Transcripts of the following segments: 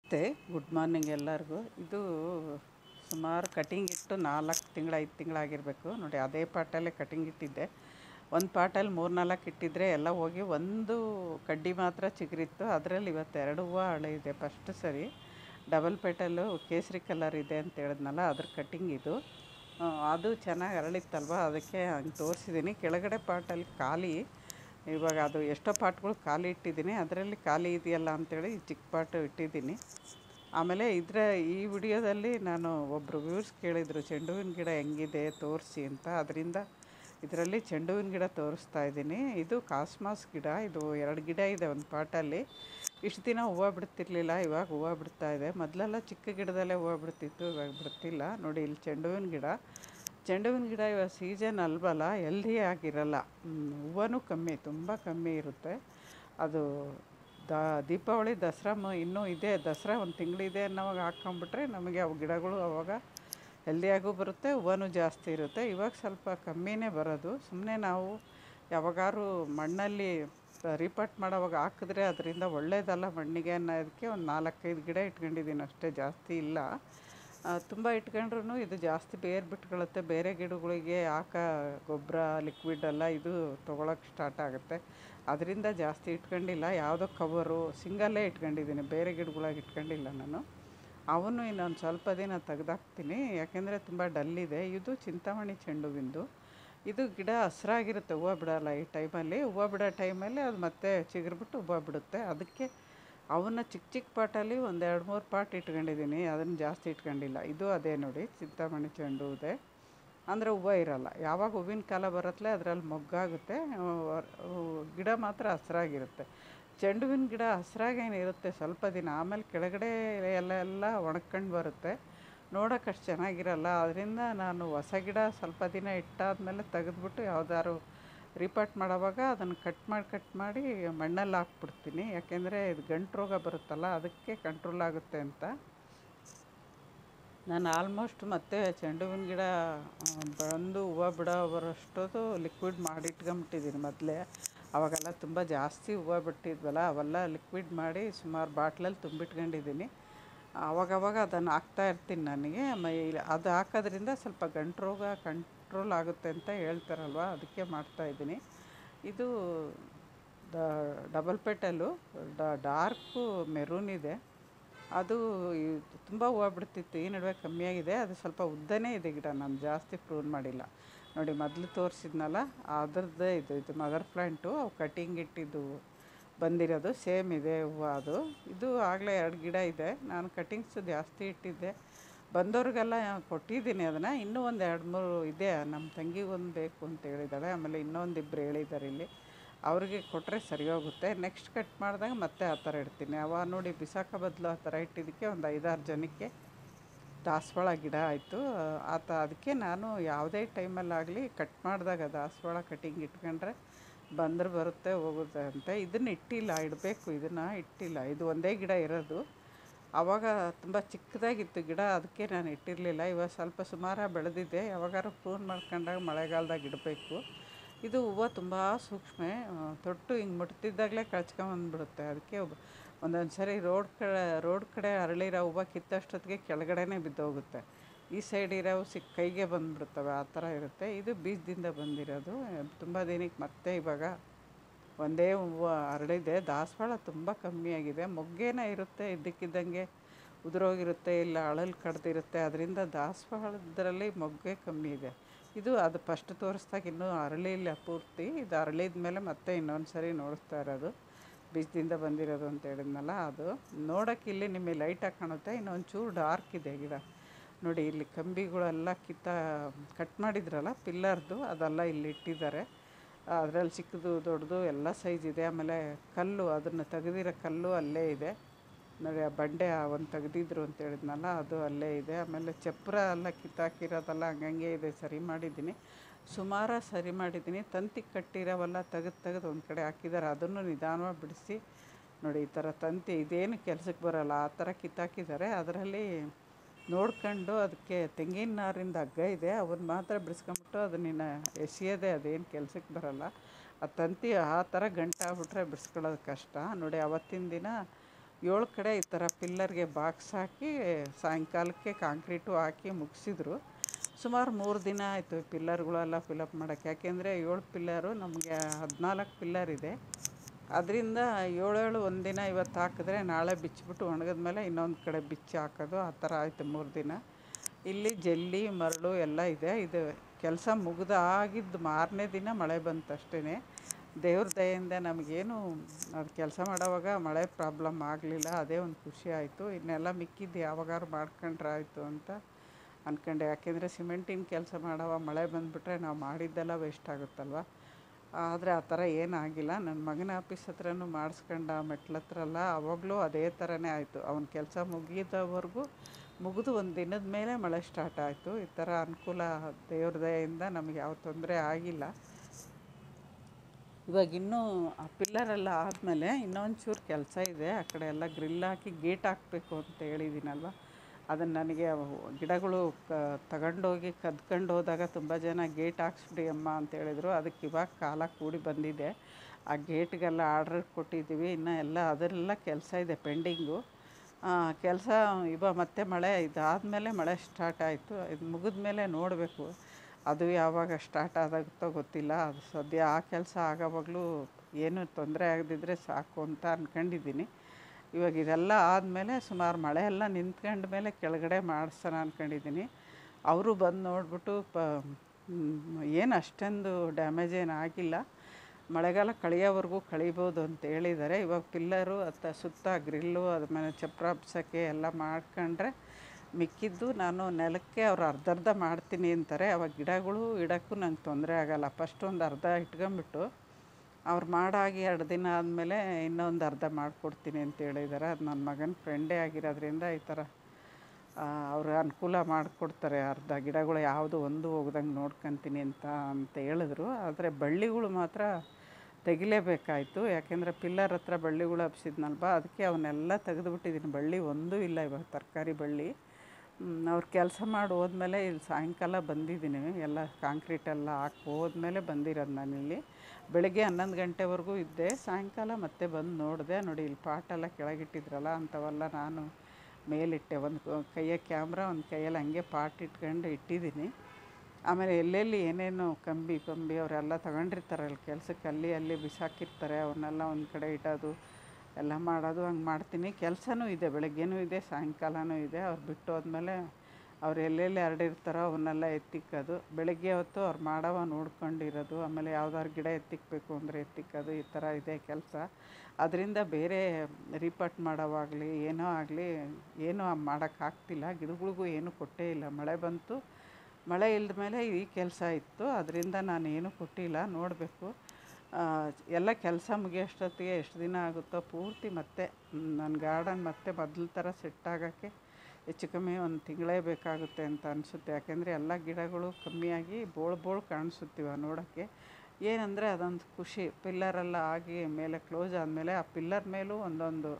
ನಮಸ್ತೆ good morning ಎಲ್ಲರಿಗೂ ಇದು ಸುಮಾರು ಕಟಿಂಗ್ ಇಟ್ಟು ನಾಲ್ಕು ತಿಂಗಳು ಐದು ತಿಂಗಳಾಗಿರಬೇಕು ನೋಡಿ ಅದೇ ಪಾಟಲ್ಲೇ ಕಟಿಂಗ್ ಇಟ್ಟಿದ್ದೆ ಒಂದು ಪಾಟಲ್ಲಿ ಮೂರು ನಾಲ್ಕು ಇಟ್ಟಿದ್ರೆ ಎಲ್ಲ ಹೋಗಿ ಒಂದು ಕಡ್ಡಿ ಮಾತ್ರ ಚಿಗುರಿತ್ತು ಅದರಲ್ಲಿ ಇವತ್ತು ಎರಡು ಹೂವು ಹಳೆ ಇದೆ ಫಸ್ಟ್ ಸರಿ ಡಬಲ್ ಪೇಟಲ್ಲು ಕೇಸರಿ ಕಲರ್ ಇದೆ ಅಂತ ಹೇಳಿದ್ನಲ್ಲ ಅದ್ರ ಕಟಿಂಗ್ ಇದು ಆ, ಅದು ಚೆನ್ನಾಗಿ ಅರಳಿತ್ತಲ್ವ ಅದಕ್ಕೆ ಹಂಗೆ ತೋರಿಸಿದ್ದೀನಿ ಕೆಳಗಡೆ ಪಾಟಲ್ಲಿ ಖಾಲಿ ಇವಾಗ ಅದು ಎಷ್ಟೋ ಪಾಟ್ಗಳು ಖಾಲಿ ಇಟ್ಟಿದ್ದೀನಿ ಅದರಲ್ಲಿ ಖಾಲಿ ಇದೆಯಲ್ಲ ಅಂತೇಳಿ ಈ ಚಿಕ್ಕ ಪಾಟು ಇಟ್ಟಿದ್ದೀನಿ ಆಮೇಲೆ ಇದರ ಈ ವಿಡಿಯೋದಲ್ಲಿ ನಾನು ಒಬ್ಬರು ವ್ಯೂರ್ಸ್ ಕೇಳಿದರು ಚೆಂಡು ಹೂವಿನ ಗಿಡ ಹೆಂಗಿದೆ ತೋರಿಸಿ ಅಂತ ಅದರಿಂದ ಇದರಲ್ಲಿ ಚೆಂಡು ಹೂವಿನ ಗಿಡ ತೋರಿಸ್ತಾ ಇದ್ದೀನಿ ಇದು ಕಾಸ್ಮಾಸ್ ಗಿಡ ಇದು ಎರಡು ಗಿಡ ಇದೆ ಒಂದು ಪಾಟಲ್ಲಿ ಇಷ್ಟು ದಿನ ಹೂವು ಬಿಡ್ತಿರ್ಲಿಲ್ಲ ಇವಾಗ ಹೂವು ಬಿಡ್ತಾ ಇದೆ ಮೊದಲೆಲ್ಲ ಚಿಕ್ಕ ಗಿಡದಲ್ಲೇ ಹೂವು ಬಿಡ್ತಿತ್ತು ಇವಾಗ ಬಿಡ್ತಿಲ್ಲ ನೋಡಿ ಇಲ್ಲಿ ಚೆಂಡು ಹೂವಿನ ಗಿಡ ಚೆಂಡು ಹೂವಿನ ಗಿಡ ಇವಾಗ ಸೀಸನ್ ಅಲ್ವಲ್ಲ ಎಲ್ದಿ ಆಗಿರಲ್ಲ ಹೂವನೂ ಕಮ್ಮಿ ತುಂಬ ಕಮ್ಮಿ ಇರುತ್ತೆ ಅದು ದ ದೀಪಾವಳಿ ದಸರಾ ಮ ಇನ್ನೂ ಇದೆ ದಸರಾ ಒಂದು ತಿಂಗಳಿದೆ ಅನ್ನೋವಾಗ ಹಾಕ್ಕೊಂಬಿಟ್ರೆ ನಮಗೆ ಅವು ಗಿಡಗಳು ಅವಾಗ ಹೆಲ್ದಿಯಾಗೂ ಬರುತ್ತೆ ಹೂವನೂ ಜಾಸ್ತಿ ಇರುತ್ತೆ ಇವಾಗ ಸ್ವಲ್ಪ ಕಮ್ಮಿನೇ ಬರೋದು ಸುಮ್ಮನೆ ನಾವು ಯಾವಾಗಾರು ಮಣ್ಣಲ್ಲಿ ರೀಪಾಟ್ ಮಾಡೋವಾಗ ಹಾಕಿದ್ರೆ ಅದರಿಂದ ಒಳ್ಳೇದಲ್ಲ ಮಣ್ಣಿಗೆ ಅನ್ನೋದಕ್ಕೆ ಒಂದು ನಾಲ್ಕೈದು ಗಿಡ ಇಟ್ಕೊಂಡಿದ್ದೀನಿ ಅಷ್ಟೇ ಜಾಸ್ತಿ ಇಲ್ಲ ತುಂಬ ಇಟ್ಕೊಂಡ್ರೂ ಇದು ಜಾಸ್ತಿ ಬೇರು ಬಿಟ್ಕೊಳ್ಳುತ್ತೆ ಬೇರೆ ಗಿಡಗಳಿಗೆ ಹಾಕೋ ಗೊಬ್ಬರ ಲಿಕ್ವಿಡ್ ಎಲ್ಲ ಇದು ತೊಗೊಳಕ್ಕೆ ಸ್ಟಾರ್ಟ್ ಆಗುತ್ತೆ ಅದರಿಂದ ಜಾಸ್ತಿ ಇಟ್ಕೊಂಡಿಲ್ಲ ಯಾವುದೋ ಕವರು ಸಿಂಗಲ್ಲೇ ಇಟ್ಕೊಂಡಿದ್ದೀನಿ ಬೇರೆ ಗಿಡಗಳಾಗಿ ಇಟ್ಕೊಂಡಿಲ್ಲ ನಾನು ಅವನು ಇನ್ನೊಂದು ಸ್ವಲ್ಪ ದಿನ ತೆಗ್ದಾಕ್ತೀನಿ ಯಾಕೆಂದರೆ ತುಂಬ ಡಲ್ಲಿದೆ ಇದು ಚಿಂತಾಮಣಿ ಚೆಂಡು ಹೂವಿಂದು ಇದು ಗಿಡ ಹಸ್ರಾಗಿರುತ್ತೆ ಹೂವು ಬಿಡಲ್ಲ ಈ ಟೈಮಲ್ಲಿ ಹೂವು ಬಿಡೋ ಟೈಮಲ್ಲಿ ಅದು ಮತ್ತೆ ಚಿಗುರ್ಬಿಟ್ಟು ಹೂವು ಬಿಡುತ್ತೆ ಅದಕ್ಕೆ ಅವನ್ನ ಚಿಕ್ಕ ಚಿಕ್ಕ ಪಾಟಲ್ಲಿ ಒಂದು ಎರಡು ಮೂರು ಪಾಟ್ ಇಟ್ಕೊಂಡಿದ್ದೀನಿ ಅದನ್ನು ಜಾಸ್ತಿ ಇಟ್ಕೊಂಡಿಲ್ಲ ಇದು ಅದೇ ನೋಡಿ ಚಿಂತಾಮಣಿ ಚೆಂಡು ಇದೆ ಅಂದರೆ ಹೂವು ಇರಲ್ಲ ಯಾವಾಗ ಹೂವಿನ ಕಾಲ ಬರುತ್ತಲೆ ಅದರಲ್ಲಿ ಮೊಗ್ಗಾಗುತ್ತೆ ಆ, ಆ, ಗಿಡ ಮಾತ್ರ ಹಸ್ರಾಗಿರುತ್ತೆ ಚೆಂಡು ಹೂವಿನ ಗಿಡ ಹಸ್ರಾಗೇನಿರುತ್ತೆ ಸ್ವಲ್ಪ ದಿನ ಆಮೇಲೆ ಕೆಳಗಡೆ ಎಲ್ಲ ಎಲ್ಲ ಒಣಗ್ಕೊಂಡು ಬರುತ್ತೆ ನೋಡೋಕೆ ಅಷ್ಟು ಚೆನ್ನಾಗಿರಲ್ಲ ಅದರಿಂದ ನಾನು ಹೊಸ ಗಿಡ ಸ್ವಲ್ಪ ದಿನ ಇಟ್ಟಾದ್ಮೇಲೆ ತೆಗೆದ್ಬಿಟ್ಟು ಯಾವ್ದಾದ್ರು ರಿಪಾಟ್ ಮಾಡೋವಾಗ ಅದನ್ನು ಕಟ್ ಮಾಡಿ ಕಟ್ ಮಾಡಿ ಮಣ್ಣಲ್ಲಿ ಹಾಕ್ಬಿಡ್ತೀನಿ ಯಾಕೆಂದರೆ ಇದು ಗಂಟು ರೋಗ ಬರುತ್ತಲ್ಲ ಅದಕ್ಕೆ ಕಂಟ್ರೋಲ್ ಆಗುತ್ತೆ ಅಂತ ನಾನು ಆಲ್ಮೋಸ್ಟ್ ಮತ್ತೆ ಚೆಂಡು ಹೂವಿನ ಗಿಡ ಆ, ಬಂದು ಹೂವು ಬಿಡೋ ಬರೋಷ್ಟೊತ್ತು ಲಿಕ್ವಿಡ್ ಮಾಡಿ ಇಟ್ಕೊಂಬಿಟ್ಟಿದ್ದೀನಿ ಮೊದಲೇ ಅವಾಗೆಲ್ಲ ತುಂಬ ಜಾಸ್ತಿ ಹೂವು ಬಿಟ್ಟಿದ್ವಲ್ಲ ಅವೆಲ್ಲ ಲಿಕ್ವಿಡ್ ಮಾಡಿ ಸುಮಾರು ಬಾಟ್ಲಲ್ಲಿ ತುಂಬಿಟ್ಕೊಂಡಿದ್ದೀನಿ ಅವಾಗವಾಗ ಅದನ್ನು ಹಾಕ್ತಾ ಇರ್ತೀನಿ ನನಗೆ ಮ- ಇಲ್ಲ ಅದು ಹಾಕೋದ್ರಿಂದ ಸ್ವಲ್ಪ ಗಂಟು ರೋಗ ಕಂಟ್ರೋಲ್ ಆಗುತ್ತೆ ಅಂತ ಹೇಳ್ತಾರಲ್ವ ಅದಕ್ಕೆ ಮಾಡ್ತಾಯಿದ್ದೀನಿ ಇದು the double petal dark maroon ಇದೆ ಅದು ತುಂಬ ಹೂವು ಬಿಡ್ತಿತ್ತು ಈ ನಡುವೆ ಕಮ್ಮಿಯಾಗಿದೆ ಅದು ಸ್ವಲ್ಪ ಉದ್ದನೇ ಇದೆ ಗಿಡ ನಾನು ಜಾಸ್ತಿ ಪ್ರೂನ್ ಮಾಡಿಲ್ಲ ನೋಡಿ ಮೊದಲು ತೋರಿಸಿದ್ನಲ್ಲ ಅದ್ರದ್ದೇ ಇದು ಇದು ಮದರ್ ಪ್ಲ್ಯಾಂಟು ಅವು ಕಟಿಂಗ್ ಇಟ್ಟಿದ್ದು ಬಂದಿರೋದು ಸೇಮ್ ಇದೆ ಹೂವು ಅದು ಇದು ಆಗಲೇ ಎರಡು ಗಿಡ ಇದೆ ನಾನು ಕಟಿಂಗ್ಸ್ ಜಾಸ್ತಿ ಇಟ್ಟಿದ್ದೆ ಬಂದವ್ರಿಗೆಲ್ಲ ಕೊಟ್ಟಿದ್ದೀನಿ ಅದನ್ನು ಇನ್ನೂ ಒಂದು ಎರಡು ಮೂರು ಇದೆ ನಮ್ಮ ತಂಗಿಗೆ ಒಂದು ಬೇಕು ಅಂತ ಹೇಳಿದ್ದಾಳೆ ಆಮೇಲೆ ಇನ್ನೊಂದು ಇಬ್ಬರು ಹೇಳಿದ್ದಾರೆ ಇಲ್ಲಿ ಅವ್ರಿಗೆ ಕೊಟ್ಟರೆ ಸರಿ ಹೋಗುತ್ತೆ ನೆಕ್ಸ್ಟ್ ಕಟ್ ಮಾಡಿದಾಗ ಮತ್ತೆ ಆ ಥರ ಇಡ್ತೀನಿ ಅವ ನೋಡಿ ಬಿಸಾಕ ಬದಲು ಆ ಥರ ಇಟ್ಟಿದ್ದಕ್ಕೆ ಒಂದು ಐದಾರು ಜನಕ್ಕೆ ದಾಸವಾಳ ಗಿಡ ಆಯಿತು ಆತ ಅದಕ್ಕೆ ನಾನು ಯಾವುದೇ ಟೈಮಲ್ಲಾಗಲಿ ಕಟ್ ಮಾಡಿದಾಗ ದಾಸವಾಳ ಕಟಿಂಗ್ ಇಟ್ಕೊಂಡ್ರೆ ಬಂದ್ರೆ ಬರುತ್ತೆ ಹೋಗುತ್ತೆ ಅಂತ ಇದನ್ನು ಇಟ್ಟಿಲ್ಲ ಇಡಬೇಕು ಇದನ್ನು ಇಟ್ಟಿಲ್ಲ ಇದು ಒಂದೇ ಗಿಡ ಇರೋದು ಆವಾಗ ತುಂಬ ಚಿಕ್ಕದಾಗಿತ್ತು ಗಿಡ ಅದಕ್ಕೆ ನಾನು ಇಟ್ಟಿರಲಿಲ್ಲ ಇವಾಗ ಸ್ವಲ್ಪ ಸುಮಾರು ಬೆಳೆದಿದೆ ಯಾವಾಗಾರು ಪ್ರೂನ್ ಮಾಡ್ಕೊಂಡಾಗ ಮಳೆಗಾಲದಾಗ ಇಡಬೇಕು ಇದು ಹೂವು ತುಂಬ ಸೂಕ್ಷ್ಮ ಆ, ತೊಟ್ಟು ಹಿಂಗೆ ಮುಟ್ತಿದ್ದಾಗಲೇ ಕಳ್ಚ್ಕೊಂಬಂದ್ಬಿಡುತ್ತೆ ಅದಕ್ಕೆ ಒಬ್ಬ- ಒಂದೊಂದು ಸರಿ ರೋಡ್ ಕಡೆ ರೋಡ್ ಕಡೆ ಅರಳಿರೋ ಹೂವು ಕಿತ್ತಷ್ಟೊತ್ತಿಗೆ ಕೆಳಗಡೆನೇ ಬಿದ್ದೋಗುತ್ತೆ ಈ ಸೈಡ್ ಇರೋವು ಸಿಕ್ಕ ಕೈಗೆ ಬಂದುಬಿಡ್ತವೆ ಆ ಥರ ಇರುತ್ತೆ ಇದು ಬೀಜದಿಂದ ಬಂದಿರೋದು ತುಂಬ ದಿನಕ್ಕೆ ಮತ್ತೆ ಇವಾಗ ಒಂದೇ ಹೂವು ಹರಡಿದೆ ದಾಸವಾಳ ತುಂಬ ಕಮ್ಮಿಯಾಗಿದೆ ಮೊಗ್ಗೇನ ಇರುತ್ತೆ ಇದ್ದಕ್ಕಿದ್ದಂಗೆ ಉದುರೋಗಿರುತ್ತೆ ಇಲ್ಲ ಅಳಲ್ ಕಡ್ದಿರುತ್ತೆ ಅದರಿಂದ ದಾಸವಾಳದ್ರಲ್ಲಿ ಮೊಗ್ಗೆ ಕಮ್ಮಿ ಇದೆ ಇದು ಅದು ಫಸ್ಟ್ ತೋರಿಸ್ದಾಗ ಇನ್ನೂ ಅರಳಿಲ್ಲ ಪೂರ್ತಿ ಇದು ಅರಳಿದ ಮೇಲೆ ಮತ್ತೆ ಇನ್ನೊಂದು ಸರಿ ನೋಡಿಸ್ತಾ ಇರೋದು ಬೀಜದಿಂದ ಬಂದಿರೋದು ಅಂತ ಹೇಳಿದ್ನಲ್ಲ ಅದು ನೋಡೋಕೆ ಇಲ್ಲಿ ನಿಮಗೆ ಲೈಟಾಗಿ ಕಾಣುತ್ತೆ ಇನ್ನೊಂದು ಚೂರು ಡಾರ್ಕ್ ಇದೆ ಗಿಡ ನೋಡಿ ಇಲ್ಲಿ ಕಂಬಿಗಳೆಲ್ಲ ಕಿತ್ತ ಕಟ್ ಮಾಡಿದ್ರಲ್ಲ ಪಿಲ್ಲರ್ದು ಅದೆಲ್ಲ ಇಲ್ಲಿ ಇಟ್ಟಿದ್ದಾರೆ ಅದರಲ್ಲಿ ಚಿಕ್ಕದು ದೊಡ್ಡದು ಎಲ್ಲ ಸೈಜ್ ಇದೆ ಆಮೇಲೆ ಕಲ್ಲು ಅದನ್ನು ತೆಗೆದಿರೋ ಕಲ್ಲು ಅಲ್ಲೇ ಇದೆ ನೋಡಿ ಆ ಬಂಡೆ ಒಂದು ತೆಗ್ದಿದ್ರು ಅಂತ ಹೇಳಿದ್ನಲ್ಲ ಅದು ಅಲ್ಲೇ ಇದೆ ಆಮೇಲೆ ಚಪ್ರ ಎಲ್ಲ ಕಿತ್ತಾಕಿರೋದೆಲ್ಲ ಹಂಗಂಗೆ ಇದೆ ಸರಿ ಮಾಡಿದ್ದೀನಿ ಸುಮಾರು ಸರಿ ಮಾಡಿದ್ದೀನಿ ತಂತಿ ಕಟ್ಟಿರೋವೆಲ್ಲ ತೆಗೆದು ತೆಗೆದು ಒಂದು ಕಡೆ ಹಾಕಿದ್ದಾರೆ ಅದನ್ನು ನಿಧಾನವಾಗಿ ಬಿಡಿಸಿ ನೋಡಿ ಈ ಥರ ತಂತಿ ಇದೇನು ಕೆಲಸಕ್ಕೆ ಬರೋಲ್ಲ ಆ ಥರ ಕಿತ್ತಾಕಿದ್ದಾರೆ ಅದರಲ್ಲಿ ನೋಡ್ಕೊಂಡು ಅದಕ್ಕೆ ತೆಂಗಿನ ನಾರಿಂದ ಹಗ್ಗ ಇದೆ ಅವನ್ನ ಮಾತ್ರ ಬಿಡಿಸ್ಕೊಂಬಿಟ್ಟು ಅದನ್ನ ಎಸೆಯೋದೇ ಅದೇನು ಕೆಲ್ಸಕ್ಕೆ ಬರಲ್ಲ ಆ ತಂತಿ ಆ ಥರ ಗಂಟಾಗ್ಬಿಟ್ರೆ ಬಿಡಿಸ್ಕೊಳ್ಳೋದು ಕಷ್ಟ ನೋಡಿ ಅವತ್ತಿನ ದಿನ ಏಳು ಕಡೆ ಈ ಥರ ಪಿಲ್ಲರ್ಗೆ ಬಾಕ್ಸ್ ಹಾಕಿ ಸಾಯಂಕಾಲಕ್ಕೆ ಕಾಂಕ್ರೀಟು ಹಾಕಿ ಮುಗಿಸಿದ್ರು ಸುಮಾರು ಮೂರು ದಿನ ಆಯಿತು ಪಿಲ್ಲರ್ಗಳೆಲ್ಲ ಫಿಲಪ್ ಮಾಡೋಕ್ಕೆ ಯಾಕೆಂದರೆ ಏಳು ಪಿಲ್ಲರು ನಮಗೆ ಹದಿನಾಲ್ಕು ಪಿಲ್ಲರ್ ಇದೆ ಅದರಿಂದ ಏಳೇಳು ಒಂದಿನ ಇವತ್ತು ಹಾಕಿದ್ರೆ ನಾಳೆ ಬಿಚ್ಚಿಬಿಟ್ಟು ಒಣಗಿದ್ಮೇಲೆ ಇನ್ನೊಂದು ಕಡೆ ಬಿಚ್ಚಿ ಹಾಕೋದು ಆ ಥರ ಆಯಿತು ಮೂರು ದಿನ ಇಲ್ಲಿ ಜಲ್ಲಿ ಮರಳು ಎಲ್ಲ ಇದೆ ಇದು ಕೆಲಸ ಮುಗಿದು ಆಗಿದ್ದು ಮಾರನೇ ದಿನ ಮಳೆ ಬಂತು ಅಷ್ಟೇ ದೇವ್ರ ದಯೆಯಿಂದ ನಮಗೇನು ಅದು ಕೆಲಸ ಮಾಡೋವಾಗ ಮಳೆ ಪ್ರಾಬ್ಲಮ್ ಆಗಲಿಲ್ಲ ಅದೇ ಒಂದು ಖುಷಿ ಆಯಿತು ಇನ್ನೆಲ್ಲ ಮಿಕ್ಕಿದ್ದು ಯಾವಾಗಾರು ಮಾಡ್ಕೊಂಡ್ರೆ ಆಯಿತು ಅಂತ ಅಂದ್ಕೊಂಡೆ ಯಾಕೆಂದರೆ ಸಿಮೆಂಟಿನ ಕೆಲಸ ಮಾಡೋವಾಗ ಮಳೆ ಬಂದುಬಿಟ್ರೆ ನಾವು ಮಾಡಿದ್ದೆಲ್ಲ ವೇಸ್ಟ್ ಆಗುತ್ತಲ್ವ ಆದರೆ ಆ ಥರ ಏನಾಗಿಲ್ಲ ನನ್ನ ಮಗನ ಆಫೀಸ್ ಹತ್ರನೂ ಮಾಡಿಸ್ಕೊಂಡ ಮೆಟ್ಲ ಹತ್ರ ಎಲ್ಲ ಅವಾಗಲೂ ಅದೇ ಥರನೇ ಆಯಿತು ಅವನ ಕೆಲಸ ಮುಗಿಯೋದವರೆಗೂ ಮುಗಿದು ಒಂದು ದಿನದ ಮೇಲೆ ಮಳೆ ಸ್ಟಾರ್ಟ್ ಆಯಿತು ಈ ಥರ ಅನುಕೂಲ ದೇವ್ರ ದಯೆಯಿಂದ ನಮಗೆ ಯಾವ ತೊಂದರೆ ಆಗಿಲ್ಲ ಇವಾಗ ಇನ್ನೂ ಆ ಪಿಲ್ಲರೆಲ್ಲ ಆದಮೇಲೆ ಇನ್ನೊಂಚೂರು ಕೆಲಸ ಇದೆ ಆ ಕಡೆ ಎಲ್ಲ ಗ್ರಿಲ್ ಹಾಕಿ ಗೇಟ್ ಹಾಕಬೇಕು ಅಂತ ಹೇಳಿದ್ದೀನಲ್ವ ಅದನ್ನು ನನಗೆ ಅವು ಗಿಡಗಳು ಕ ತಗೊಂಡೋಗಿ ಕದ್ಕೊಂಡು ಹೋದಾಗ ತುಂಬ ಜನ ಗೇಟ್ ಹಾಕ್ಸ್ಬಿಡಿ ಅಮ್ಮ ಅಂತ ಹೇಳಿದರು ಅದಕ್ಕೆ ಇವಾಗ ಕಾಲ ಕೂಡಿ ಬಂದಿದೆ ಆ ಗೇಟ್ಗೆಲ್ಲ ಆರ್ಡ್ರ್ ಕೊಟ್ಟಿದ್ದೀವಿ ಇನ್ನು ಎಲ್ಲ ಅದೆಲ್ಲ ಕೆಲಸ ಇದೆ ಪೆಂಡಿಂಗು ಕೆಲಸ ಇವಾಗ ಮತ್ತೆ ಮಳೆ ಇದಾದಮೇಲೆ ಮಳೆ ಸ್ಟಾರ್ಟ್ ಆಯಿತು ಇದು ಮುಗಿದ ಮೇಲೆ ನೋಡಬೇಕು ಅದು ಯಾವಾಗ ಸ್ಟಾರ್ಟ್ ಆದಾಗುತ್ತೋ ಗೊತ್ತಿಲ್ಲ ಅದು ಸದ್ಯ ಆ ಕೆಲಸ ಆಗೋವಾಗಲೂ ಏನೂ ತೊಂದರೆ ಆಗದಿದ್ದರೆ ಸಾಕು ಅಂತ ಅಂದ್ಕೊಂಡಿದ್ದೀನಿ ಇವಾಗ ಇದೆಲ್ಲ ಆದಮೇಲೆ ಸುಮಾರು ಮಳೆ ಎಲ್ಲ ನಿಂತ್ಕೊಂಡ ಮೇಲೆ ಕೆಳಗಡೆ ಮಾಡಿಸೋಣ ಅಂದ್ಕೊಂಡಿದ್ದೀನಿ ಅವರು ಬಂದು ನೋಡಿಬಿಟ್ಟು ಪ ಏನು ಅಷ್ಟೊಂದು ಡ್ಯಾಮೇಜ್ ಏನು ಆಗಿಲ್ಲ ಮಳೆಗಾಲ ಕಳೆಯೋವರೆಗೂ ಕಳಿಬೋದು ಅಂತ ಹೇಳಿದ್ದಾರೆ ಇವಾಗ ಪಿಲ್ಲರು ಅತ್ತ ಸುತ್ತ ಗ್ರಿಲ್ಲು ಅದ್ಮೇಲೆ ಚಪ್ರ ಹಬ್ಸೋಕ್ಕೆ ಎಲ್ಲ ಮಾಡ್ಕೊಂಡ್ರೆ ಮಿಕ್ಕಿದ್ದು ನಾನು ನೆಲಕ್ಕೆ ಅವ್ರು ಅರ್ಧರ್ಧ ಮಾಡ್ತೀನಿ ಅಂತಾರೆ ಅವಾಗ ಗಿಡಗಳು ಇಡೋಕ್ಕೂ ನಂಗೆ ತೊಂದರೆ ಆಗೋಲ್ಲ ಫಸ್ಟ್ ಒಂದು ಅರ್ಧ ಇಟ್ಕೊಂಬಿಟ್ಟು ಅವ್ರು ಮಾಡಾಗಿ ಎರಡು ದಿನ ಆದಮೇಲೆ ಇನ್ನೊಂದು ಅರ್ಧ ಮಾಡಿಕೊಡ್ತೀನಿ ಅಂತ ಹೇಳಿದ್ದಾರೆ ಅದು ನನ್ನ ಮಗನ ಫ್ರೆಂಡೇ ಆಗಿರೋದ್ರಿಂದ ಈ ಥರ ಅವರು ಅನುಕೂಲ ಮಾಡಿಕೊಡ್ತಾರೆ ಅರ್ಧ ಗಿಡಗಳು ಯಾವುದು ಒಂದು ಹೋಗ್ದಂಗೆ ನೋಡ್ಕೊತೀನಿ ಅಂತ ಅಂತ ಹೇಳಿದ್ರು ಆದರೆ ಬಳ್ಳಿಗಳು ಮಾತ್ರ ತೆಗಿಲೇಬೇಕಾಯಿತು ಯಾಕೆಂದರೆ ಪಿಲ್ಲರ್ ಹತ್ರ ಬಳ್ಳಿಗಳು ಹಬ್ಸಿದ್ನಲ್ವ ಅದಕ್ಕೆ ಅವನ್ನೆಲ್ಲ ತೆಗೆದುಬಿಟ್ಟಿದ್ದೀನಿ ಬಳ್ಳಿ ಒಂದೂ ಇಲ್ಲ ಇವಾಗ ತರಕಾರಿ ಬಳ್ಳಿ ಅವ್ರು ಕೆಲಸ ಮಾಡಿ ಹೋದ್ಮೇಲೆ ಇಲ್ಲಿ ಸಾಯಂಕಾಲ ಬಂದಿದ್ದೀನಿ ಎಲ್ಲ ಕಾಂಕ್ರೀಟೆಲ್ಲ ಹಾಕಿ ಹೋದ್ಮೇಲೆ ಬಂದಿರೋದು ನಾನಿಲ್ಲಿ ಬೆಳಗ್ಗೆ ಹನ್ನೊಂದು ಗಂಟೆವರೆಗೂ ಇದ್ದೆ ಸಾಯಂಕಾಲ ಮತ್ತೆ ಬಂದು ನೋಡಿದೆ ನೋಡಿ ಇಲ್ಲಿ ಪಾಟೆಲ್ಲ ಕೆಳಗಿಟ್ಟಿದ್ರಲ್ಲ ಅಂಥವೆಲ್ಲ ನಾನು ಮೇಲಿಟ್ಟೆ ಒಂದು ಕೈಯ ಕ್ಯಾಮ್ರಾ ಒಂದು ಕೈಯಲ್ಲಿ ಹಂಗೆ ಪಾಟ್ ಇಟ್ಕೊಂಡು ಇಟ್ಟಿದ್ದೀನಿ ಆಮೇಲೆ ಎಲ್ಲೆಲ್ಲಿ ಏನೇನು ಕಂಬಿ ಪಂಬಿ ಅವರೆಲ್ಲ ತಗೊಂಡಿರ್ತಾರಲ್ಲ ಕೆಲಸಕ್ಕೆ ಅಲ್ಲಿ ಅಲ್ಲಿ ಬಿಸಾಕಿರ್ತಾರೆ ಅವನ್ನೆಲ್ಲ ಒಂದು ಕಡೆ ಇಡೋದು ಎಲ್ಲ ಮಾಡೋದು ಹಂಗೆ ಮಾಡ್ತೀನಿ ಕೆಲಸನೂ ಇದೆ ಬೆಳಗ್ಗೆನೂ ಇದೆ ಸಾಯಂಕಾಲನೂ ಇದೆ ಅವ್ರು ಬಿಟ್ಟು ಹೋದ್ಮೇಲೆ ಅವ್ರು ಎಲ್ಲೆಲ್ಲಿ ಹರಡಿರ್ತಾರೋ ಅವನ್ನೆಲ್ಲ ಎತ್ತಿಕ್ಕೋದು ಬೆಳಗ್ಗೆ ಹೊತ್ತು ಅವ್ರು ಮಾಡವ ನೋಡ್ಕೊಂಡಿರೋದು ಆಮೇಲೆ ಯಾವ್ದಾದ್ರು ಗಿಡ ಎತ್ತಿಕ್ಬೇಕು ಅಂದರೆ ಎತ್ತಿಕ್ಕೋದು ಈ ಥರ ಇದೆ ಕೆಲಸ ಅದರಿಂದ ಬೇರೆ ರೀಪಾಟ್ ಮಾಡೋವಾಗಲಿ ಏನೋ ಆಗಲಿ ಏನೂ ಮಾಡೋಕ್ಕಾಗ್ತಿಲ್ಲ ಗಿಡಗಳಿಗೂ ಏನೂ ಕೊಟ್ಟೇ ಇಲ್ಲ ಮಳೆ ಬಂತು ಮಳೆ ಇಲ್ದ ಮೇಲೆ ಈ ಕೆಲಸ ಇತ್ತು ಅದರಿಂದ ನಾನು ಏನೂ ಕೊಟ್ಟಿಲ್ಲ ನೋಡಬೇಕು ಎಲ್ಲ ಕೆಲಸ ಮುಗಿಯೋಷ್ಟೊತ್ತಿಗೆ ಎಷ್ಟು ದಿನ ಆಗುತ್ತೋ ಪೂರ್ತಿ ಮತ್ತೆ ನನ್ನ ಗಾರ್ಡನ್ ಮತ್ತೆ ಮೊದಲ ಥರ ಸೆಟ್ ಆಗೋಕ್ಕೆ ಹೆಚ್ಚು ಕಮ್ಮಿ ಒಂದು ತಿಂಗಳೇ ಬೇಕಾಗುತ್ತೆ ಅಂತ ಅನಿಸುತ್ತೆ ಯಾಕೆಂದರೆ ಎಲ್ಲ ಗಿಡಗಳು ಕಮ್ಮಿಯಾಗಿ ಬೋಳು ಬೋಳು ಕಾಣಿಸುತ್ತಿವೆ ನೋಡೋಕ್ಕೆ ಏನಂದರೆ ಅದೊಂದು ಖುಷಿ ಪಿಲ್ಲರೆಲ್ಲ ಆಗಿ ಮೇಲೆ ಕ್ಲೋಸ್ ಆದಮೇಲೆ ಆ ಪಿಲ್ಲರ್ ಮೇಲೂ ಒಂದೊಂದು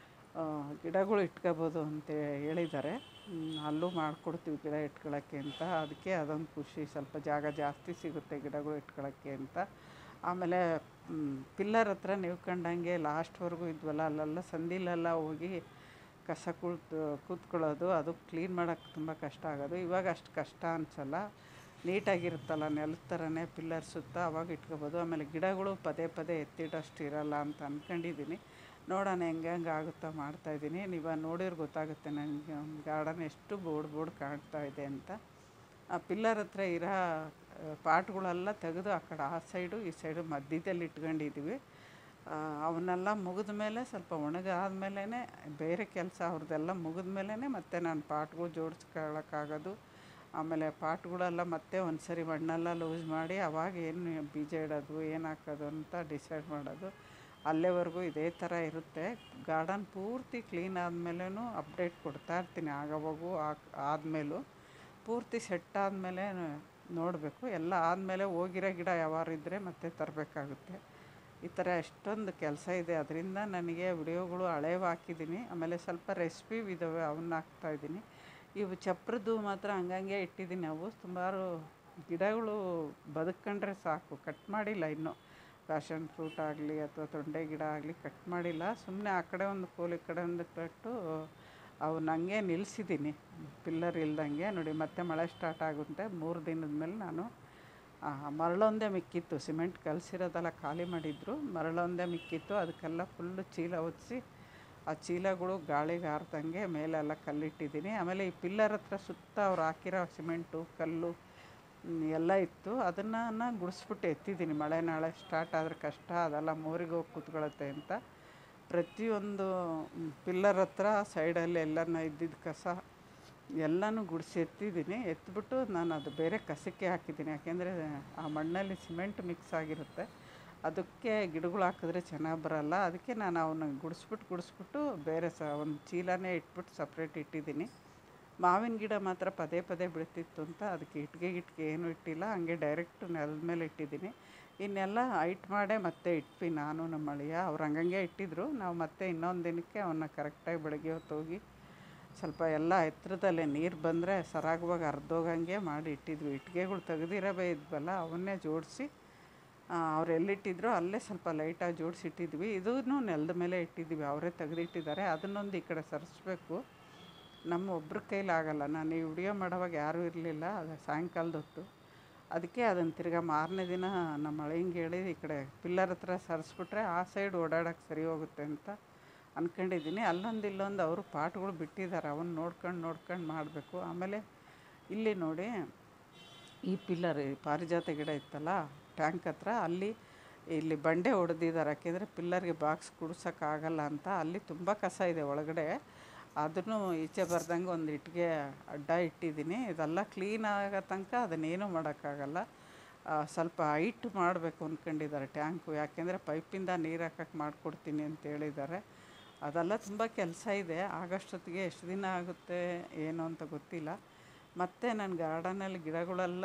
ಗಿಡಗಳು ಇಟ್ಕೋಬೋದು ಅಂತ ಹೇಳಿದ್ದಾರೆ ಅಲ್ಲೂ ಮಾಡಿಕೊಡ್ತೀವಿ ಗಿಡ ಇಟ್ಕೊಳ್ಳೋಕ್ಕೆ ಅಂತ ಅದಕ್ಕೆ ಅದೊಂದು ಖುಷಿ ಸ್ವಲ್ಪ ಜಾಗ ಜಾಸ್ತಿ ಸಿಗುತ್ತೆ ಗಿಡಗಳು ಇಟ್ಕೊಳ್ಳೋಕ್ಕೆ ಅಂತ ಆಮೇಲೆ ಪಿಲ್ಲರ್ ಹತ್ರ ನಿವ್ಕೊಂಡಂಗೆ ಲಾಸ್ಟ್ವರೆಗೂ ಇದ್ವಲ್ಲ ಅಲ್ಲೆಲ್ಲ ಸಂದಿಲೆಲ್ಲ ಹೋಗಿ ಕಸ ಕೂತು ಕೂತ್ಕೊಳ್ಳೋದು ಅದು ಕ್ಲೀನ್ ಮಾಡೋಕ್ಕೆ ತುಂಬ ಕಷ್ಟ ಆಗೋದು ಇವಾಗ ಅಷ್ಟು ಕಷ್ಟ ಅನಿಸಲ್ಲ ನೀಟಾಗಿರುತ್ತಲ್ಲ ನೆಲದ ಥರನೇ ಪಿಲ್ಲರ್ ಸುತ್ತ ಅವಾಗ ಇಟ್ಕೋಬೋದು ಆಮೇಲೆ ಗಿಡಗಳು ಪದೇ ಪದೇ ಎತ್ತಿಡೋಷ್ಟು ಇರಲ್ಲ ಅಂತ ಅಂದ್ಕೊಂಡಿದ್ದೀನಿ ನೋಡೋಣ ಹೆಂಗೆ ಹೆಂಗೆ ಆಗುತ್ತೋ ಮಾಡ್ತಾಯಿದ್ದೀನಿ ನೀವು ನೋಡಿದ್ರೆ ಗೊತ್ತಾಗುತ್ತೆ ನನಗೆ ಒಂದು ಗಾರ್ಡನ್ ಎಷ್ಟು ಬೋರ್ಡ್ ಬೋರ್ಡ್ ಕಾಣ್ತಾ ಇದೆ ಅಂತ ಆ ಪಿಲ್ಲರ್ ಹತ್ರ ಇರೋ ಪಾಟ್ಗಳೆಲ್ಲ ತೆಗೆದು ಆ ಕಡೆ ಆ ಸೈಡು ಈ ಸೈಡು ಮಧ್ಯದಲ್ಲಿ ಇಟ್ಕೊಂಡಿದ್ದೀವಿ ಅವನ್ನೆಲ್ಲ ಮುಗಿದ ಮೇಲೆ ಸ್ವಲ್ಪ ಒಣಗಾದ್ಮೇಲೆ ಬೇರೆ ಕೆಲಸ ಅವ್ರದ್ದೆಲ್ಲ ಮುಗಿದ ಮೇಲೇ ಮತ್ತೆ ನಾನು ಪಾಟ್ಗಳು ಜೋಡಿಸ್ಕೊಳ್ಳೋಕ್ಕಾಗೋದು ಆಮೇಲೆ ಪಾಟ್ಗಳೆಲ್ಲ ಮತ್ತೆ ಒಂದು ಸರಿ ಮಣ್ಣೆಲ್ಲ ಲೂಸ್ ಮಾಡಿ ಅವಾಗ ಏನು ಬೀಜ ಇಡೋದು ಏನು ಹಾಕೋದು ಅಂತ ಡಿಸೈಡ್ ಮಾಡೋದು ಅಲ್ಲಿವರೆಗೂ ಇದೇ ಥರ ಇರುತ್ತೆ ಗಾರ್ಡನ್ ಪೂರ್ತಿ ಕ್ಲೀನ್ ಆದಮೇಲೂ ಅಪ್ಡೇಟ್ ಕೊಡ್ತಾ ಇರ್ತೀನಿ ಆಗವಾಗೂ ಆದಮೇಲೂ ಪೂರ್ತಿ ಸೆಟ್ ಆದಮೇಲೆ ನೋಡಬೇಕು ಎಲ್ಲ ಆದಮೇಲೆ ಹೋಗಿರೋ ಗಿಡ ಯಾವಾರು ಇದ್ದರೆ ಮತ್ತೆ ತರಬೇಕಾಗುತ್ತೆ ಈ ಥರ ಎಷ್ಟೊಂದು ಕೆಲಸ ಇದೆ ಅದರಿಂದ ನನಗೆ ವಿಡಿಯೋಗಳು ಹಳೇವು ಹಾಕಿದ್ದೀನಿ ಆಮೇಲೆ ಸ್ವಲ್ಪ ರೆಸಿಪಿ ಇದ್ದಾವೆ ಅವನ್ನ ಹಾಕ್ತಾಯಿದ್ದೀನಿ ಇವು ಚಪ್ರದ್ದು ಮಾತ್ರ ಹಂಗಂಗೆ ಇಟ್ಟಿದ್ದೀನಿ ಅವು ಸುಮಾರು ಗಿಡಗಳು ಬದುಕೊಂಡ್ರೆ ಸಾಕು ಕಟ್ ಮಾಡಿಲ್ಲ ಇನ್ನೂ ಪ್ಯಾಷನ್ ಫ್ರೂಟ್ ಆಗಲಿ ಅಥವಾ ತೊಂಡೆ ಗಿಡ ಆಗಲಿ ಕಟ್ ಮಾಡಿಲ್ಲ ಸುಮ್ಮನೆ ಆ ಕಡೆ ಒಂದು ಕೋಲು ಈ ಕಡೆ ಒಂದು ಕಟ್ಟು ಅವನ್ನ ಹಂಗೆ ನಿಲ್ಲಿಸಿದ್ದೀನಿ ಪಿಲ್ಲರ್ ಇಲ್ದಂಗೆ ನೋಡಿ ಮತ್ತೆ ಮಳೆ ಸ್ಟಾರ್ಟ್ ಆಗುತ್ತೆ ಮೂರು ದಿನದ ಮೇಲೆ ನಾನು ಆ, ಮರಳೊಂದೇ ಮಿಕ್ಕಿತ್ತು ಸಿಮೆಂಟ್ ಕಲಸಿರೋದೆಲ್ಲ ಖಾಲಿ ಮಾಡಿದ್ರು ಮರಳೊಂದೇ ಮಿಕ್ಕಿತ್ತು ಅದಕ್ಕೆಲ್ಲ ಫುಲ್ಲು ಚೀಲ ಹೊತ್ಸಿ ಆ ಚೀಲಗಳು ಗಾಳಿಗೆ ಹಾರ್ದಂಗೆ ಮೇಲೆಲ್ಲ ಕಲ್ಲಿಟ್ಟಿದ್ದೀನಿ ಆಮೇಲೆ ಈ ಪಿಲ್ಲರ್ ಹತ್ರ ಸುತ್ತ ಅವ್ರು ಹಾಕಿರೋ ಸಿಮೆಂಟು ಕಲ್ಲು ಹ್ಮ್, ಎಲ್ಲ ಇತ್ತು ಅದನ್ನು ಗುಡಿಸ್ಬಿಟ್ಟು ಎತ್ತಿದ್ದೀನಿ ಮಳೆ ನಾಳೆ ಸ್ಟಾರ್ಟ್ ಆದರೆ ಕಷ್ಟ ಅದೆಲ್ಲ ಮೋರಿಗೆ ಹೋಗಿ ಕೂತ್ಕೊಳ್ಳುತ್ತೆ ಅಂತ ಪ್ರತಿಯೊಂದು ಪಿಲ್ಲರ್ ಹತ್ರ ಸೈಡಲ್ಲಿ ಎಲ್ಲನ ಇದ್ದಿದ್ದ ಕಸ ಎಲ್ಲನೂ ಗುಡಿಸಿ ಎತ್ತಿದ್ದೀನಿ ಎತ್ಬಿಟ್ಟು ನಾನು ಅದು ಬೇರೆ ಕಸಕ್ಕೆ ಹಾಕಿದ್ದೀನಿ ಯಾಕೆಂದರೆ ಆ ಮಣ್ಣಲ್ಲಿ ಸಿಮೆಂಟ್ ಮಿಕ್ಸ್ ಆಗಿರುತ್ತೆ ಅದಕ್ಕೆ ಗಿಡಗಳು ಹಾಕಿದ್ರೆ ಚೆನ್ನಾಗಿ ಬರಲ್ಲ ಅದಕ್ಕೆ ನಾನು ಅವನ್ನ ಗುಡಿಸ್ಬಿಟ್ಟು ಗುಡಿಸ್ಬಿಟ್ಟು ಬೇರೆ ಸ ಒಂದು ಚೀಲನೇ ಇಟ್ಬಿಟ್ಟು ಸಪ್ರೇಟ್ ಇಟ್ಟಿದ್ದೀನಿ ಮಾವಿನ ಗಿಡ ಮಾತ್ರ ಪದೇ ಪದೇ ಬೆಳಿತಿತ್ತು ಅಂತ ಅದಕ್ಕೆ ಇಟ್ಟಿಗೆ ಗಿಟ್ಗೆ ಏನೂ ಇಟ್ಟಿಲ್ಲ ಹಂಗೆ ಡೈರೆಕ್ಟ್ ನೆಲದ ಮೇಲೆ ಇಟ್ಟಿದ್ದೀನಿ ಇನ್ನೆಲ್ಲ ಹೈಟ್ ಮಾಡೇ ಮತ್ತೆ ಇಟ್ವಿ ನಾನು ನಮ್ಮ ಅಳಿಯ ಅವ್ರು ಹಂಗಂಗೆ ಇಟ್ಟಿದ್ರು ನಾವು ಮತ್ತೆ ಇನ್ನೊಂದು ದಿನಕ್ಕೆ ಅವನ್ನ ಕರೆಕ್ಟಾಗಿ ಬೆಳಗ್ಗೆ ಹೊತ್ತು ಹೋಗಿ ಸ್ವಲ್ಪ ಎಲ್ಲ ಎತ್ತರದಲ್ಲೇ ನೀರು ಬಂದರೆ ಸರಾಗವಾಗಿ ಹರ್ದೋಗಂಗೆ ಮಾಡಿ ಇಟ್ಟಿದ್ವಿ ಇಟ್ಟಿಗೆಗಳು ತೆಗ್ದಿರವೇ ಇದ್ವಲ್ಲ ಅವನ್ನೇ ಜೋಡಿಸಿ ಅವ್ರು ಎಲ್ಲಿಟ್ಟಿದ್ರು ಅಲ್ಲೇ ಸ್ವಲ್ಪ ಲೈಟಾಗಿ ಜೋಡಿಸಿ ಇಟ್ಟಿದ್ವಿ ಇದೂ ನೆಲದ ಮೇಲೆ ಇಟ್ಟಿದ್ವಿ ಅವರೇ ತೆಗೆದಿಟ್ಟಿದ್ದಾರೆ ಅದನ್ನೊಂದು ಈ ಕಡೆ ಸರಿಸ್ಬೇಕು ನಮ್ಮ ಒಬ್ರ ಕೈಲಿ ಆಗಲ್ಲ ನಾನು ಈ ವಿಡಿಯೋ ಮಾಡೋವಾಗ ಯಾರೂ ಇರಲಿಲ್ಲ ಅದು ಸಾಯಂಕಾಲದ ಹೊತ್ತು ಅದಕ್ಕೆ ಅದನ್ನು ತಿರ್ಗಾ ಮಾರನೇ ದಿನ ನಮ್ಮ ಅಳಿಯಂಗೆ ಹೇಳಿ ಈ ಕಡೆ ಪಿಲ್ಲರ್ ಹತ್ರ ಸರಿಸ್ಬಿಟ್ರೆ ಆ ಸೈಡ್ ಓಡಾಡೋಕ್ಕೆ ಸರಿ ಹೋಗುತ್ತೆ ಅಂತ ಅಂದ್ಕೊಂಡಿದ್ದೀನಿ ಅಲ್ಲೊಂದು ಇಲ್ಲೊಂದು ಅವರು ಪಾಟ್ಗಳು ಬಿಟ್ಟಿದ್ದಾರೆ ಅವನ್ನ ನೋಡ್ಕೊಂಡು ನೋಡ್ಕೊಂಡು ಮಾಡಬೇಕು ಆಮೇಲೆ ಇಲ್ಲಿ ನೋಡಿ ಈ ಪಿಲ್ಲರ್ ಈ ಪಾರಿಜಾತ ಗಿಡ ಇತ್ತಲ್ಲ ಟ್ಯಾಂಕ್ ಹತ್ರ ಅಲ್ಲಿ ಇಲ್ಲಿ ಬಂಡೆ ಹೊಡೆದಿದ್ದಾರೆ ಯಾಕೆಂದರೆ ಪಿಲ್ಲರ್ಗೆ ಬಾಕ್ಸ್ ಕುಡ್ಸೋಕ್ಕಾಗಲ್ಲ ಅಂತ ಅಲ್ಲಿ ತುಂಬ ಕಸ ಇದೆ ಒಳಗಡೆ ಅದನ್ನು ಈಚೆ ಬರ್ದಂಗೆ ಒಂದು ಇಟ್ಟಿಗೆ ಅಡ್ಡ ಇಟ್ಟಿದ್ದೀನಿ ಇದೆಲ್ಲ ಕ್ಲೀನ್ ಆಗೋ ತನಕ ಅದನ್ನೇನು ಮಾಡೋಕ್ಕಾಗಲ್ಲ ಆ, ಸ್ವಲ್ಪ ಹೈಟ್ ಮಾಡಬೇಕು ಅಂದ್ಕೊಂಡಿದ್ದಾರೆ ಟ್ಯಾಂಕು ಯಾಕೆಂದರೆ ಪೈಪಿಂದ ನೀರು ಹಾಕಕ್ಕೆ ಮಾಡಿಕೊಡ್ತೀನಿ ಅಂತ ಹೇಳಿದ್ದಾರೆ ಅದೆಲ್ಲ ತುಂಬ ಕೆಲಸ ಇದೆ ಆಗಷ್ಟೊತ್ತಿಗೆ ಎಷ್ಟು ದಿನ ಆಗುತ್ತೆ ಏನು ಅಂತ ಗೊತ್ತಿಲ್ಲ ಮತ್ತು ನನ್ನ ಗಾರ್ಡನಲ್ಲಿ ಗಿಡಗಳೆಲ್ಲ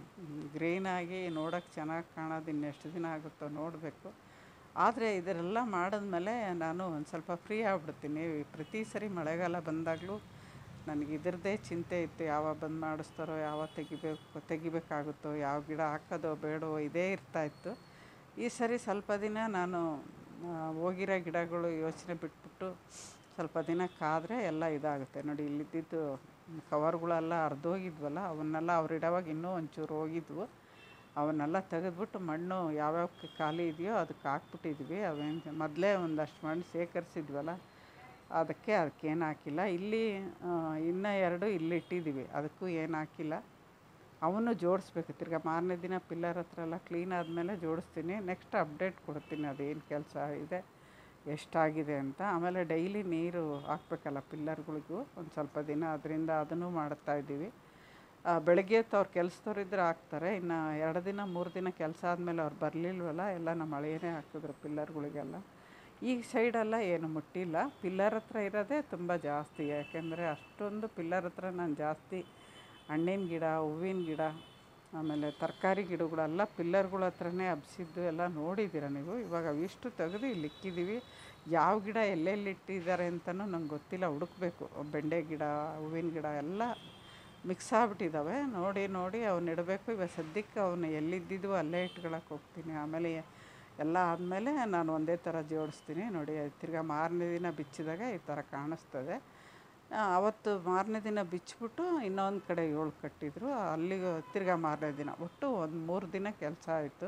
ಗ್ರೀನಾಗಿ ನೋಡೋಕ್ಕೆ ಚೆನ್ನಾಗಿ ಕಾಣೋದು ಇನ್ನೆಷ್ಟು ದಿನ ಆಗುತ್ತೋ ನೋಡಬೇಕು ಆದರೆ ಇದರೆಲ್ಲ ಮಾಡಿದ್ಮೇಲೆ ನಾನು ಒಂದು ಸ್ವಲ್ಪ ಫ್ರೀ ಆಗ್ಬಿಡ್ತೀನಿ ಪ್ರತಿ ಸರಿ ಮಳೆಗಾಲ ಬಂದಾಗಲೂ ನನಗೆ ಇದ್ರದ್ದೇ ಚಿಂತೆ ಇತ್ತು ಯಾವಾಗ ಬಂದು ಮಾಡಿಸ್ತಾರೋ ಯಾವಾಗ ತೆಗಿಬೇಕು ತೆಗಿಬೇಕಾಗುತ್ತೋ ಯಾವ ಗಿಡ ಹಾಕೋದೋ ಬೇಡವೋ ಇದೇ ಇರ್ತಾಯಿತ್ತು ಈ ಸರಿ ಸ್ವಲ್ಪ ದಿನ ನಾನು ಆ, ಹೋಗಿರೋ ಗಿಡಗಳು ಯೋಚನೆ ಬಿಟ್ಬಿಟ್ಟು ಸ್ವಲ್ಪ ದಿನ ಕಾದರೆ ಎಲ್ಲ ಇದಾಗುತ್ತೆ ನೋಡಿ ಇಲ್ಲಿದ್ದಿದ್ದು ಕವರ್ಗಳೆಲ್ಲ ಹರ್ದೋಗಿದ್ವಲ್ಲ ಅವನ್ನೆಲ್ಲ ಅವ್ರು ಇಡೋವಾಗ ಇನ್ನೂ ಒಂಚೂರು ಹೋಗಿದ್ವು ಅವನ್ನೆಲ್ಲ ತೆಗೆದ್ಬಿಟ್ಟು ಮಣ್ಣು ಯಾವ್ಯಾವ ಖಾಲಿ ಇದೆಯೋ ಅದಕ್ಕೆ ಹಾಕ್ಬಿಟ್ಟಿದ್ವಿ ಅವೇನು ಮೊದಲೇ ಒಂದಷ್ಟು ಮಣ್ಣು ಸೇಕರಿಸಿದ್ವಲ್ಲ ಅದಕ್ಕೆ ಅದಕ್ಕೇನು ಹಾಕಿಲ್ಲ ಇಲ್ಲಿ ಆ, ಇನ್ನೂ ಎರಡು ಇಲ್ಲಿ ಇಟ್ಟಿದ್ದೀವಿ ಅದಕ್ಕೂ ಏನು ಹಾಕಿಲ್ಲ ಅವನು ಜೋಡಿಸ್ಬೇಕು ತಿರ್ಗಾ ಮಾರನೇ ದಿನ ಪಿಲ್ಲರ್ ಹತ್ರ ಎಲ್ಲ ಕ್ಲೀನ್ ಆದಮೇಲೆ ಜೋಡಿಸ್ತೀನಿ ನೆಕ್ಸ್ಟ್ ಅಪ್ಡೇಟ್ ಕೊಡ್ತೀನಿ ಅದೇನು ಕೆಲಸ ಇದೆ ಎಷ್ಟಾಗಿದೆ ಅಂತ ಆಮೇಲೆ ಡೈಲಿ ನೀರು ಹಾಕ್ಬೇಕಲ್ಲ ಪಿಲ್ಲರ್ಗಳಿಗೂ ಒಂದು ಸ್ವಲ್ಪ ದಿನ ಅದರಿಂದ ಅದನ್ನು ಮಾಡ್ತಾ ಇದ್ದೀವಿ ಆ, ಬೆಳಗ್ಗೆ ಹೊತ್ತು ಅವ್ರು ಕೆಲಸದವ್ರು ಇದ್ರೆ ಹಾಕ್ತಾರೆ ಇನ್ನು ಎರಡು ದಿನ ಮೂರು ದಿನ ಕೆಲಸ ಆದಮೇಲೆ ಅವ್ರು ಬರಲಿಲ್ವಲ್ಲ ಎಲ್ಲ ನಮ್ಮ ಹಳೆಯೇ ಹಾಕಿದ್ರು ಪಿಲ್ಲರ್ಗಳಿಗೆಲ್ಲ ಈ ಸೈಡೆಲ್ಲ ಏನು ಮುಟ್ಟಿಲ್ಲ ಪಿಲ್ಲರ್ ಹತ್ರ ಇರೋದೇ ತುಂಬ ಜಾಸ್ತಿ ಯಾಕೆಂದರೆ ಅಷ್ಟೊಂದು ಪಿಲ್ಲರ್ ಹತ್ರ ನಾನು ಜಾಸ್ತಿ ಹಣ್ಣಿನ ಗಿಡ ಹೂವಿನ ಗಿಡ ಆಮೇಲೆ ತರಕಾರಿ ಗಿಡಗಳೆಲ್ಲ ಪಿಲ್ಲರ್ಗಳ ಹತ್ರನೇ ಹಬ್ಸಿದ್ದು ಎಲ್ಲ ನೋಡಿದ್ದೀರ ನೀವು ಇವಾಗ ಅವಿಷ್ಟು ತೆಗೆದು ಇಲ್ಲಿ ಇಕ್ಕಿದ್ದೀವಿ ಯಾವ ಗಿಡ ಎಲ್ಲೆಲ್ಲಿ ಇಟ್ಟಿದ್ದಾರೆ ಅಂತಲೂ ನಂಗೆ ಗೊತ್ತಿಲ್ಲ ಹುಡುಕ್ಬೇಕು ಬೆಂಡೆ ಗಿಡ ಹೂವಿನ ಗಿಡ ಎಲ್ಲ ಮಿಕ್ಸ್ ಆಗ್ಬಿಟ್ಟಿದ್ದಾವೆ ನೋಡಿ ನೋಡಿ ಅವ್ನ ಇಡಬೇಕು ಇವಾಗ ಸದ್ಯಕ್ಕೆ ಅವನು ಎಲ್ಲಿದ್ದಿದ್ವು ಅಲ್ಲೇ ಇಟ್ಕೊಳಕ್ಕೆ ಹೋಗ್ತೀನಿ ಆಮೇಲೆ ಎಲ್ಲ ಆದಮೇಲೆ ನಾನು ಒಂದೇ ಥರ ಜೋಡಿಸ್ತೀನಿ ನೋಡಿ ತಿರ್ಗಾ ಮಾರನೇ ದಿನ ಬಿಚ್ಚಿದಾಗ ಈ ಥರ ಕಾಣಿಸ್ತದೆ ಆ, ಅವತ್ತು ಮಾರನೇ ದಿನ ಬಿಚ್ಚಿಬಿಟ್ಟು ಇನ್ನೊಂದು ಕಡೆ ಏಳು ಕಟ್ಟಿದ್ರು ಅಲ್ಲಿಗೆ ತಿರ್ಗಾ ಮಾರನೇ ದಿನ ಒಟ್ಟು ಒಂದು ಮೂರು ದಿನ ಕೆಲಸ ಆಯಿತು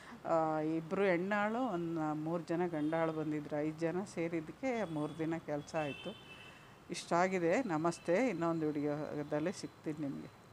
ಇಬ್ಬರು ಹೆಣ್ಣಾಳು ಒಂದು ಮೂರು ಜನ ಗಂಡಾಳು ಬಂದಿದ್ರು ಐದು ಜನ ಸೇರಿದ್ದಕ್ಕೆ ಮೂರು ದಿನ ಕೆಲಸ ಆಯಿತು ಇಷ್ಟಾಗಿದೆ ನಮಸ್ತೆ ಇನ್ನೊಂದು ವಿಡಿಯೋದಲ್ಲಿ ಸಿಗ್ತೀನಿ ನಿಮಗೆ